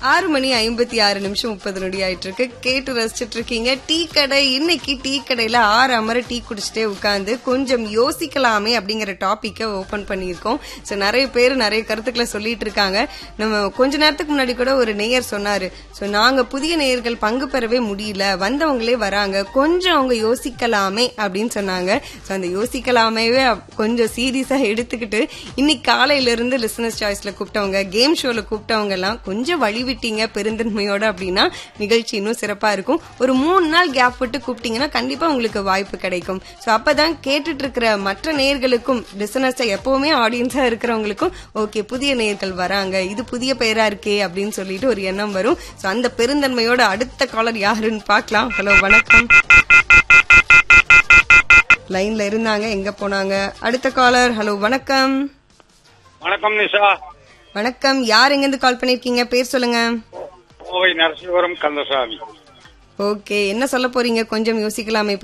ஆறு மணி ஐம்பத்தி ஆறு நிமிஷம் முப்பது நொடி ஆயிட்டு இருக்கு கேட்டு ரசிச்சிட்டு இருக்கீங்க டீ கடை இன்னைக்கு டீ கடையில ஆறு அமர டீ குடிச்சிட்டே உட்காந்து கொஞ்சம் யோசிக்கலாமே அப்படிங்கிற டாபிக்கை ஓபன் பண்ணியிருக்கோம் ஸோ நிறைய பேர் நிறைய கருத்துக்களை சொல்லிட்டு இருக்காங்க நம்ம கொஞ்ச நேரத்துக்கு முன்னாடி கூட ஒரு நேயர் சொன்னாரு ஸோ நாங்க புதிய நேயர்கள் பங்கு பெறவே முடியல வந்தவங்களே வராங்க கொஞ்சம் அவங்க யோசிக்கலாமே அப்படின்னு சொன்னாங்க ஸோ அந்த யோசிக்கலாமேவே கொஞ்சம் சீரியஸா எடுத்துக்கிட்டு இன்னைக்கு காலையில இருந்து லிசனஸ் சாய்ஸ்ல கூப்பிட்டவங்க கேம் ஷோல கூப்பிட்டவங்க எல்லாம் கொஞ்சம் வழி விட்டீங்க பெருந்தன்மையோட அப்படின்னா நிகழ்ச்சி இன்னும் சிறப்பா இருக்கும் ஒரு மூணு நாள் கேப் விட்டு கூப்பிட்டீங்கன்னா கண்டிப்பா உங்களுக்கு வாய்ப்பு கிடைக்கும் ஸோ அப்பதான் கேட்டுட்டு இருக்கிற மற்ற நேயர்களுக்கும் லிசனர்ஸை எப்பவுமே ஆடியன்ஸா இருக்கிறவங்களுக்கும் ஓகே புதிய நேயர்கள் வராங்க இது புதிய பெயரா இருக்கே அப்படின்னு சொல்லிட்டு ஒரு எண்ணம் வரும் ஸோ அந்த பெருந்தன்மையோட அடுத்த காலர் யாருன்னு பார்க்கலாம் ஹலோ வணக்கம் லைன்ல இருந்தாங்க எங்க போனாங்க அடுத்த காலர் ஹலோ வணக்கம் வணக்கம் நிஷா வணக்கம் யார் எங்க இருந்து கால் பண்ணிருக்கீங்க பேர் சொல்லுங்க கோவை நரசிவரம் கந்தசாமி ஓகே என்ன சொல்ல போறீங்க கொஞ்சம் யோசிக்கலாமே